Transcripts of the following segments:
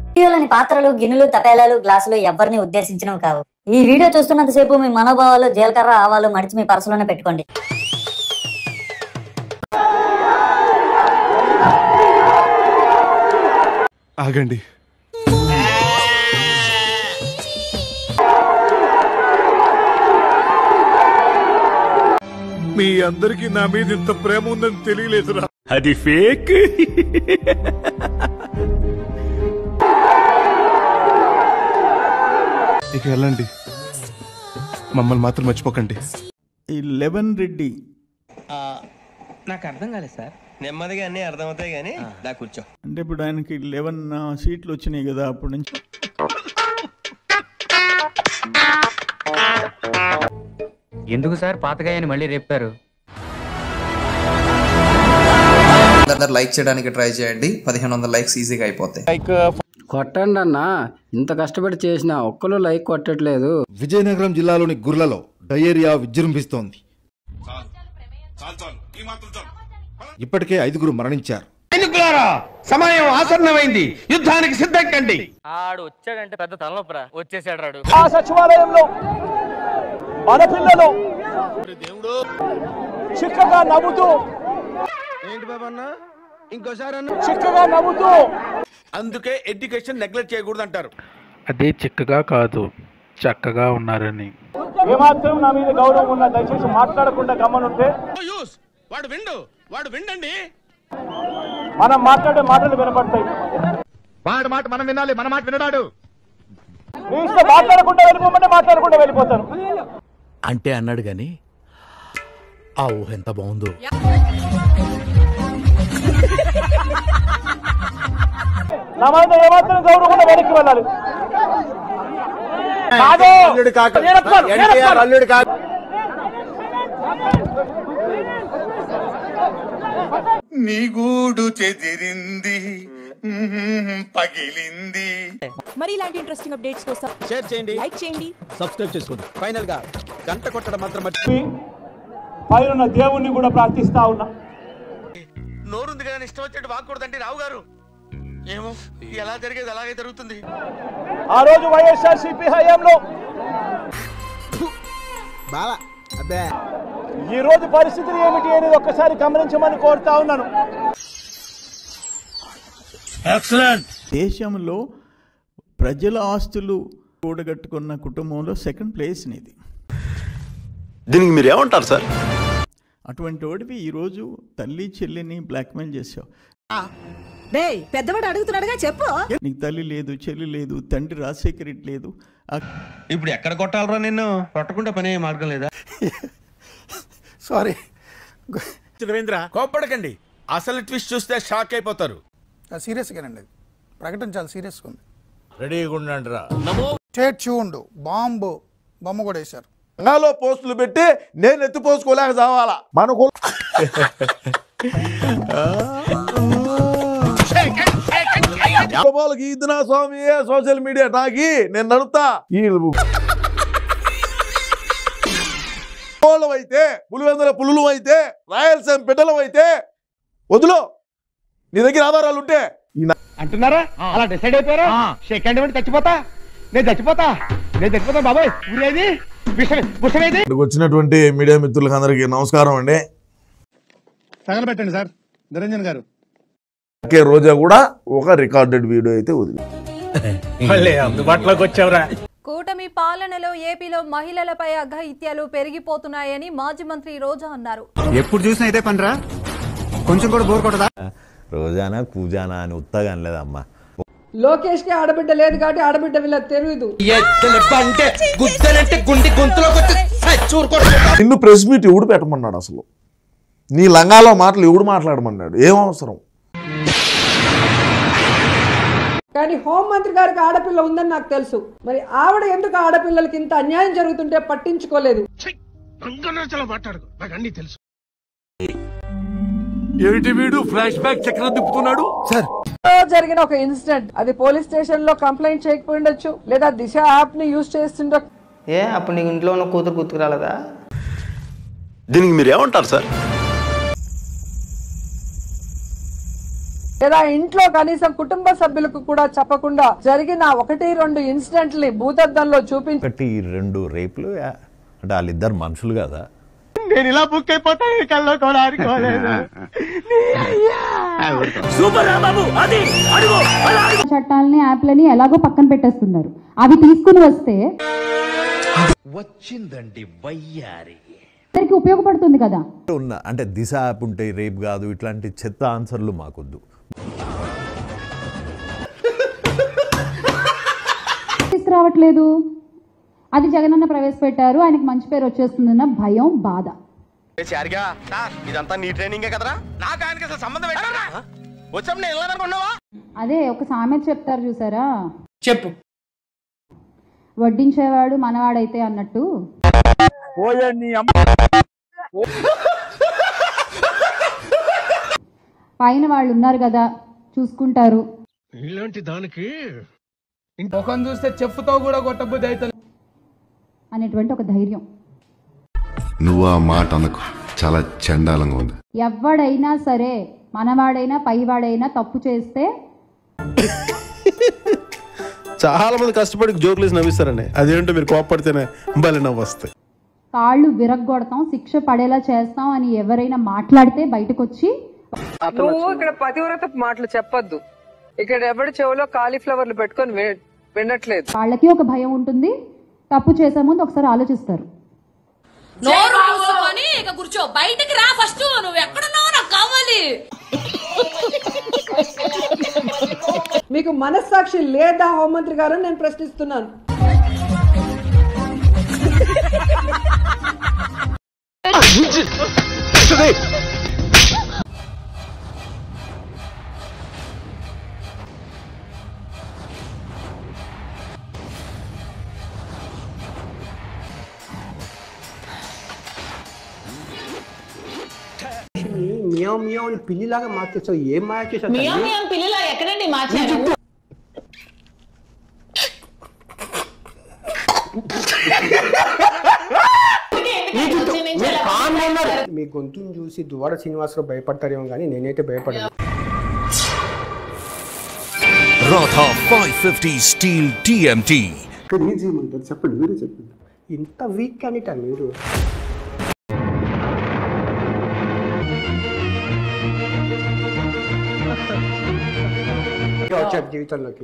వీడియోలోని పాత్రలు గిన్నెలు తపేలాలు గ్లాసులు ఎవరిని ఉద్దేశించినవి కావు ఈ వీడియో చూస్తున్నంతసేపు మీ మనోభావాలు జీలకర్ర ఆవాలు మడిచి మీ పర్సులోనే పెట్టుకోండి ఆగండి మీ అందరికి నా మీద ఇంత ప్రేమ ఉందని తెలియలేదురా అది ఫేక్ ఇక వెళ్ళండి మమ్మల్ని మాత్రం మర్చిపోకండి ఈ లెవెన్ రెడ్డి నాకు అర్థం కాలేదు సార్ నెమ్మదిగా అన్ని అర్థమవుతాయి కానీ దా కూర్చో అంటే ఇప్పుడు ఆయనకి లెవెన్ సీట్లు వచ్చినాయి కదా అప్పటి నుంచి ఎందుకు సార్ పాతగాయని మళ్ళీ రేపారు అందరు లైక్ చేయడానికి ట్రై చేయండి పదిహేను వందల లైక్స్ ఈజీగా అయిపోతాయి కొట్టండి అన్న ఇంత కష్టపడి చేసిన ఒక్కరు లైక్ కొట్టట్లేదు విజయనగరం జిల్లాలోని గుర్లలో డయేరియా విజృంభిస్తోంది ఇప్పటికే ఐదుగురు మరణించారు సమయం ఆసన్నమైంది యుద్ధానికి సిద్ధం కండి ఆడు వచ్చాడంటే పెద్ద తలనొప్పరా వచ్చేసాడు రాడు ఆ సచివాలయంలో మన పిల్లలు చిక్కగా నవ్వుతూ ఏంటి బాబన్న ఇంకోసారి చిక్కగా నవ్వుతూ అందుకే ఎడ్యుకేషన్ నెగ్లెక్ట్ చేయకూడదు అంటారు అదే చిక్కగా కాదు చక్కగా ఉన్నారని ఏమాత్రం నా మీద గౌరవం ఉన్న దయచేసి మాట్లాడకుండా గమనుంటే యూస్ వాడు విండు వాడు విండండి మనం మాట్లాడే మాటలు వినపడతాయి వాడు మాట మనం వినాలి మన మాట వినడాడు మీ ఇష్టం మాట్లాడకుండా వెళ్ళిపోమంటే మాట్లాడకుండా వెళ్ళిపోతాను అంటే అన్నాడు గాని ఆ ఊహ ఎంత బాగుందో నా మీద ఏమాత్రం గౌరవం ఉన్న వెనక్కి వెళ్ళాలి కాదు. నేను ఒప్పుకోను, నేను ఒప్పుకోను. అల్లుడు కాదు నీ గూడు చెదిరింది పగిలింది మరి ఇలాంటి ఇంట్రెస్టింగ్ అప్డేట్స్ కోసం షేర్ చేయండి లైక్ చేయండి సబ్స్క్రైబ్ చేసుకోండి ఫైనల్ గా గంట కొట్టడం మాత్రం పైన దేవుణ్ణి కూడా ప్రార్థిస్తా ఉన్నా నోరుంది కానీ ఇష్టం వచ్చినట్టు వాక్కూడదండి రావు గారు ఏమో ఎలా జరిగేది అలాగే జరుగుతుంది ఆ రోజు వైఎస్ఆర్ సిపి హయాంలో ఈ రోజు పరిస్థితులు ఏమిటి అనేది ఒక్కసారి గమనించమని కోరుతా ఉన్నాను దేశంలో ప్రజల ఆస్తులు కూడగట్టుకున్న కుటుంబంలో సెకండ్ ప్లేస్ ఇది దీనికి మీరు ఏమంటారు సార్ అటువంటి వాడివి ఈరోజు తల్లి చెల్లిని బ్లాక్మెయిల్ చేసావు పెద్దవాడు అడుగుతున్నాడుగా చెప్పు నీకు తల్లి లేదు చెల్లి లేదు తండ్రి రాజశేఖర్ రెడ్డి లేదు ఆ ఇప్పుడు ఎక్కడ కొట్టాలరా నిన్ను కొట్టకుండా పని అయ్యే మార్గం లేదా సారీ రవీంద్ర కోప్పడకండి అసలు ట్విస్ట్ చూస్తే షాక్ అయిపోతారు సీరియస్గానండి ప్రకటన చాలా సీరియస్గా ఉంది రెడీగా ఉండండి రా స్టేట్ చూండు బాంబు బొమ్మ కూడా వేశారు నాలో పోస్టులు పెట్టి నేను ఎత్తి పోసుకోలేక చావాలా మన వాళ్ళకి ఇదినా స్వామి సోషల్ మీడియా నాకి నేను నడుపుతా వీళ్ళు కోళ్ళం అయితే పులివెందుల పులులు అయితే రాయలసీమ బిడ్డలం అయితే వదులు నీ దగ్గర ఆధారాలు ఉంటే అంటున్నారా అలా డిసైడ్ అయిపోయారా సెకండ్ ఇవ్వండి చచ్చిపోతా నేను చచ్చిపోతా నేను చచ్చిపోతా బాబాయ్ ఊరేది విషం విషమేది ఇక్కడికి వచ్చినటువంటి మీడియా మిత్రులకు అందరికీ నమస్కారం అండి తగలబెట్టండి సార్ నిరంజన్ గారు కే రోజా కూడా ఒక రికార్డెడ్ వీడియో అయితే వదిలి అందుబాటులోకి వచ్చావురా కూటమి పాలనలో ఏపీలో మహిళలపై అఘాయిత్యాలు పెరిగిపోతున్నాయని మాజీ మంత్రి రోజా అన్నారు ఎప్పుడు చూసినా ఇదే పనిరా కొంచెం కూడా బోర్ కొట్టదా రోజానా కూజానా అని ఉత్తగా అనలేదమ్మా లోకేష్ కి ఆడబిడ్డ లేదు కాబట్టి ఆడబిడ్డ వీళ్ళకి తెలియదు నిన్ను ప్రెస్ మీట్ ఎవడు పెట్టమన్నాడు అసలు నీ లంగాలో మాటలు ఎవడు మాట్లాడమన్నాడు ఏం అవసరం కానీ హోంమంత్రి గారికి ఆడపిల్ల ఉందని నాకు తెలుసు మరి ఆవిడ ఎందుకు ఆడపిల్లలకి ఇంత అన్యాయం జరుగుతుంటే పట్టించుకోలేదు ఏమిటి వీడు ఫ్లాష్ బ్యాక్ చక్రం తిప్పుతున్నాడు సార్ జరిగిన ఒక ఇన్సిడెంట్ అది పోలీస్ స్టేషన్ లో కంప్లైంట్ చేయకపోయిండొచ్చు లేదా దిశ యాప్ ని యూజ్ చేస్తుండో ఏ అప్పుడు నీకు ఇంట్లో ఉన్న కూతురు గుర్తుకురాలేదా దీనికి మీరు ఏమంటారు సార్ లేదా ఇంట్లో కనీసం కుటుంబ సభ్యులకు కూడా చెప్పకుండా జరిగిన ఒకటి రెండు ఇన్సిడెంట్ని భూతద్దంలో చూపించి ఒకటి రెండు రేపులు యా. అంటే వాళ్ళిద్దరు మనుషులు కదా నేను ఇలా బుక్ అయిపోతాను కల్లో కూడా ఆడుకోలేదు చట్టాలని యాప్లని ఎలాగో పక్కన పెట్టేస్తున్నారు అవి తీసుకుని వస్తే వచ్చిందండి వయ్యారి అందరికి ఉపయోగపడుతుంది కదా ఉన్న అంటే దిశ యాప్ ఉంటాయి రేపు కాదు ఇట్లాంటి చెత్త ఆన్సర్లు మాకొద్దు తీసుకురావట్లేదు అది జగనన్న ప్రవేశపెట్టారు ఆయనకు మంచి పేరు వచ్చేస్తుందన్న భయం బాధ చారిగా సార్ ఇదంతా నీ ట్రైనింగే కదరా నాకు ఆయనకి అసలు సంబంధం ఏంటరా వచ్చాము నేను వెళ్ళదనుకున్నావా అదే ఒక సామెత చెప్తారు చూసారా చెప్పు వడ్డించేవాడు మనవాడైతే అన్నట్టు పైన వాళ్ళు ఉన్నారు కదా చూసుకుంటారు ఇలాంటి దానికి ముఖం చూస్తే చెప్పుతో కూడా కొట్టబుద్ధి అవుతుంది అనేటువంటి ఒక ధైర్యం నువ్వు ఆ మాట అనకు చాలా చండాలంగా ఉంది ఎవడైనా సరే మనవాడైనా పైవాడైనా తప్పు చేస్తే చాలా మంది కష్టపడి జోకులు వేసి నవ్విస్తారండి అదేంటో మీరు కోపడితేనే భలే నవ్వు వస్తాయి కాళ్ళు విరగ్గొడతాం శిక్ష పడేలా చేస్తాం అని ఎవరైనా మాట్లాడితే బయటకు వచ్చి నువ్వు ఇక్కడ పతివ్రత మాటలు చెప్పొద్దు ఇక్కడ ఎవడి చెవిలో కాలీఫ్లవర్లు పెట్టుకొని వి- వినట్లేదు వాళ్ళకి ఒక భయం ఉంటుంది తప్పు చేసే ముందు ఒకసారి ఆలోచిస్తారు నోరు మూసుకొని ఇక కూర్చో బయటికి రా ఫస్ట్ నువ్వు ఎక్కడున్నావు నాకు కావాలి మీకు మనస్సాక్షి లేదా హోంమంత్రి గారు నేను ప్రశ్నిస్తున్నాను మియా మియా అని పిల్లిలాగా మార్చేసావు ఏం మాయ చేసావు మియా తల్లి? మియా పిల్లలా ఎక్కడండి మార్చారు మీరు కామ్గా ఉన్నారు. మీ గొంతుని చూసి దువాడ శ్రీనివాసరావు భయపడతారేమో కానీ నేనైతే భయపడను Radha five fifty steel TMT ఏం చేయమంటారు చెప్పండి మీరే చెప్పండి ఇంత వీక్ అనిట మీరు వచ్చారు జీవితంలోకి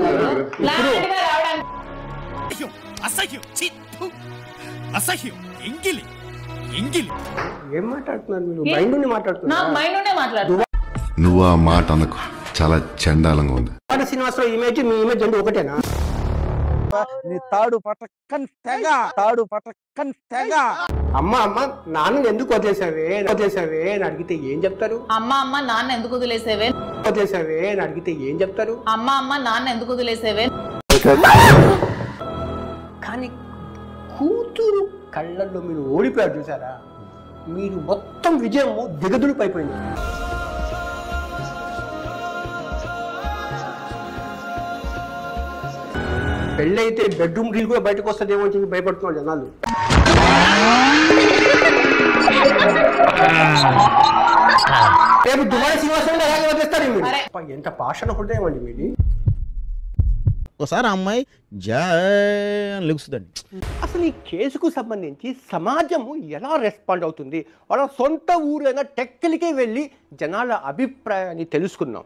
అసహ్యం అసహ్యం ఎంగిలి ఎంగిలి ఏం మాట్లాడుతున్నారు మీరు మైండ్ నుండి నా మాట్లాడుతున్నారు మైండ్ ఉండే మాట్లాడు నువ్వు ఆ మాట అనకు చాలా చండాలంగా ఉంది దువాడ శ్రీనివాసరావు ఇమేజ్ మీ ఇమేజ్ రెండు ఒకటేనా నీ తాడు పట్టక్కన్ తెగ తాడు పట్టక్కన్ తెగ అమ్మ అమ్మ నాన్న ఎందుకు వదిలేసావే వదిలేసావే అని అడిగితే ఏం చెప్తారు అమ్మ అమ్మ నాన్న ఎందుకు వదిలేసేవే వదిలేసావే అని అడిగితే ఏం చెప్తారు అమ్మ అమ్మ నాన్న ఎందుకు వదిలేసేవే కానీ కూతురు కళ్ళల్లో మీరు ఓడిపోయారు చూసారా మీరు మొత్తం విజయము దిగదుడిపైపోయింది అయిపోయింది పెళ్ళైతే బెడ్రూమ్ రీల్ కూడా బయటకు వస్తుందేమో అని చెప్పి భయపడుతున్నారు జనాలు రేపు దుబాయ్ శ్రీనివాసం అలాగే వదిలేస్తారు మీరు అబ్బా, ఎంత పాషణ హృదయం అండి మీది ఒకసారి ఆ అమ్మాయి జా అని లెగుస్తుందండి అసలు ఈ కేసుకు సంబంధించి సమాజము ఎలా రెస్పాండ్ అవుతుంది వాళ్ళ సొంత ఊరైన టెక్కలికే వెళ్ళి జనాల అభిప్రాయాన్ని తెలుసుకుందాం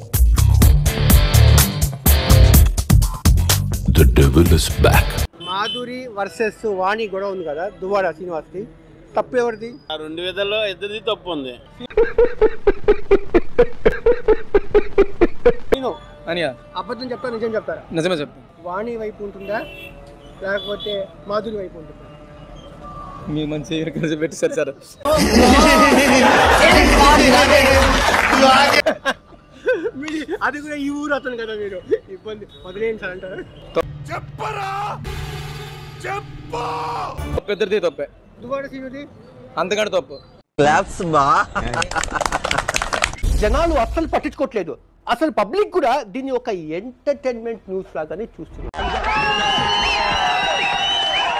The devil is back. Madhuri versus Vani గొడవ ఉంది కదా దువాడ శ్రీనివాస్కి తప్పు ఎవరిది రెండు విధాల్లో ఇద్దరిది తప్పు ఉంది నేను అనియా అబద్ధం చెప్తా నిజం చెప్తారా నిజమే చెప్పు వాణి వైపు ఉంటుందా లేకపోతే మాధురి వైపు ఉంటుందా మీ మంచి కలిసి పెట్టేశారు సార్ మీరు అది కూడా ఈ ఊరు అతను కదా మీరు ఇబ్బంది వదిలేయండి సార్ అంటారు చెప్పరా చెప్పు తప్పు ఇద్దరిది తప్పే దువాడ శ్రీనిధి అంతకంటే తప్పు జనాలు అస్సలు పట్టించుకోవట్లేదు అసలు పబ్లిక్ కూడా దీన్ని ఒక ఎంటర్టైన్మెంట్ న్యూస్ లాగానే చూస్తున్నారు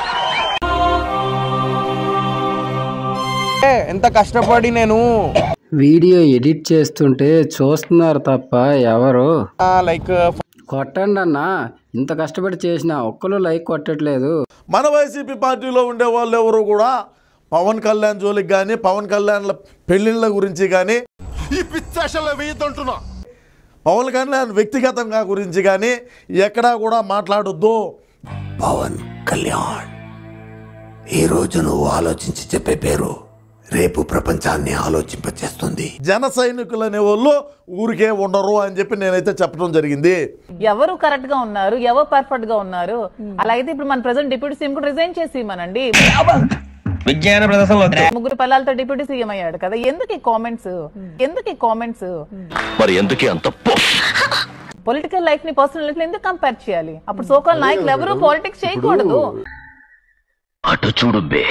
ఎంత కష్టపడి నేను వీడియో ఎడిట్ చేస్తుంటే చూస్తున్నారు తప్ప ఎవరు లైక్ కొట్టండి అన్నా ఇంత కష్టపడి చేసిన ఒక్కరు లైక్ కొట్టట్లేదు మన వైసీపీ పార్టీలో ఉండే వాళ్ళు ఎవరు కూడా పవన్ కళ్యాణ్ జోలికి కానీ పవన్ కళ్యాణ్ల పెళ్లిళ్ళ గురించి కానీ ఈ పిచ్చాషల్లో వేయద్దంటున్నా పవన్ కళ్యాణ్ వ్యక్తిగతంగా గురించి కానీ ఎక్కడా కూడా మాట్లాడొద్దు పవన్ కళ్యాణ్ ఈ రోజు నువ్వు ఆలోచించి చెప్పే పేరు రేపు ప్రపంచాన్ని ఆలోచింపచేస్తుంది జన సైనికులు అనే వాళ్ళు ఊరికే ఉండరు అని చెప్పి నేనైతే చెప్పడం జరిగింది ఎవరు కరెక్ట్ గా ఉన్నారు ఎవరు పర్ఫెక్ట్ గా ఉన్నారు అలా అయితే ఇప్పుడు మన ప్రెసెంట్ డిప్యూటీ సీఎం కూడా రిజైన్ చేసి ఇవ్వమనండి విజ్ఞాన ప్రదర్శనలో ముగ్గురు పిల్లలతో డిప్యూటీ సీఎం అయ్యాడు కదా ఎందుకు ఈ కామెంట్స్ ఎందుకు ఈ కామెంట్స్ మరి ఎందుకే అంత పొలిటికల్ లైఫ్ ని పర్సనల్ లైఫ్ ఎందుకు కంపేర్ చేయాలి అప్పుడు సోకాల్ నాయకులు ఎవరు పాలిటిక్స్ చేయకూడదు అటు చూడు బే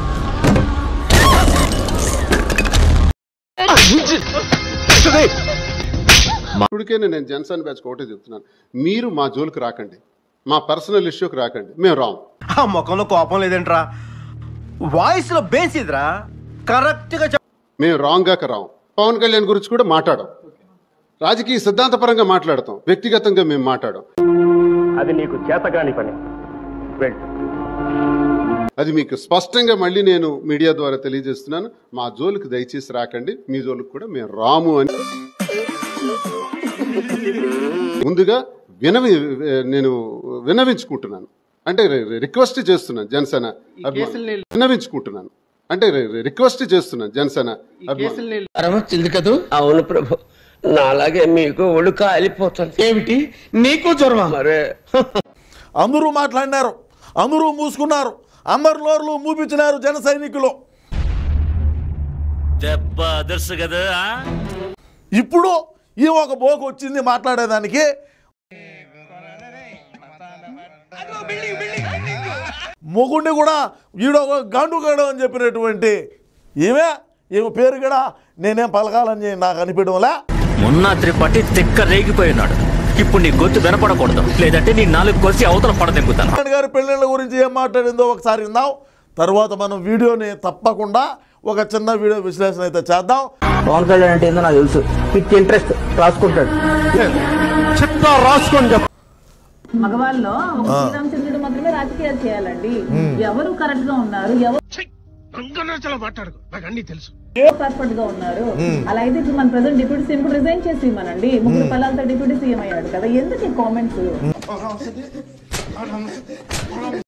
ఇప్పటికే నేను జనసేన బ్యాచ్ ఒకటే చెప్తున్నాను మీరు మా జోలికి రాకండి మా పర్సనల్ ఇష్యూకి రాకండి మేము రాం ఆ ముఖంలో కోపం లేదేంట్రా వాయిస్ లో బేస్ ఇదిరా కరెక్ట్ గా మేము రాంగ్ గాక రాం పవన్ కళ్యాణ్ గురించి కూడా మాట్లాడాం రాజకీయ సిద్ధాంతపరంగా మాట్లాడతాం వ్యక్తిగతంగా మేము మాట్లాడాం అది నీకు చేతగాని పని వెళ్ళు అది మీకు స్పష్టంగా మళ్ళీ నేను మీడియా ద్వారా తెలియజేస్తున్నాను మా జోలికి దయచేసి రాకండి మీ జోలికి కూడా మేము రాము అని ముందుగా వినవి నేను విన్నవించుకుంటున్నాను అంటే రిక్వెస్ట్ చేస్తున్నాను జనసేన అభిమానులు. విన్నవించుకుంటున్నాను అంటే రిక్వెస్ట్ చేస్తున్నాను జనసేన అభిమానులు. వచ్చింది కదూ అవును ప్రభు నాలాగే మీకు ఒళ్ళు కాలిపోతుంది ఏమిటి నీకు జ్వరమా మరే అందరూ మాట్లాడినారు అందరూ మూసుకున్నారు అందరు నోర్లు మూపించినారు జన సైనికులు దెబ్బ అదర్సు కదా ఇప్పుడు ఈ ఒక బోకు వచ్చింది మాట్లాడేదానికి మొగుండి కూడా ఈడో గాండుగాడు అని చెప్పినటువంటి ఈమె ఈమె పేరు కూడా నేనేం పలకాలని నాకు అనిపించడంలే మొన్న త్రిపాఠి తిక్క రేగిపోయినాడు ఇప్పుడు నీ గొంతు వినపడకూడదు లేదంటే నీ నాలుగు కొలిసి అవతల పడదెంగుతాను నారాయణ గారి పెళ్ళిళ్ళ గురించి ఏం మాట్లాడిందో ఒకసారి విందాం తర్వాత మనం వీడియోని తప్పకుండా ఒక చిన్న వీడియో విశ్లేషణ అయితే చేద్దాం పవన్ కళ్యాణ్ అంటే ఏందో నాకు తెలుసు పిచ్చి ఇంట్రెస్ట్ రాసుకుంటాడు చెప్తా రాసుకోండి చెప్ప మగవాళ్ళలో ఒక ఆ. శ్రీరామచంద్రుడు మాత్రమే రాజకీయాలు చేయాలండి ఎవరు కరెక్ట్ గా ఉన్నారు ఎవరు మాట్లాడుకో నాకు అన్ని తెలుసు పర్ఫెక్ట్ గా ఉన్నారు అలా అయితే ఇప్పుడు మన ప్రెసెంట్ డిప్యూటీ సీఎం కూడా రిజైన్ చేసి ఇవ్వనండి ముగ్గురు పిల్లలతో డిప్యూటీ సీఎం అయ్యాడు కదా ఎందుకు ఈ కామెంట్స్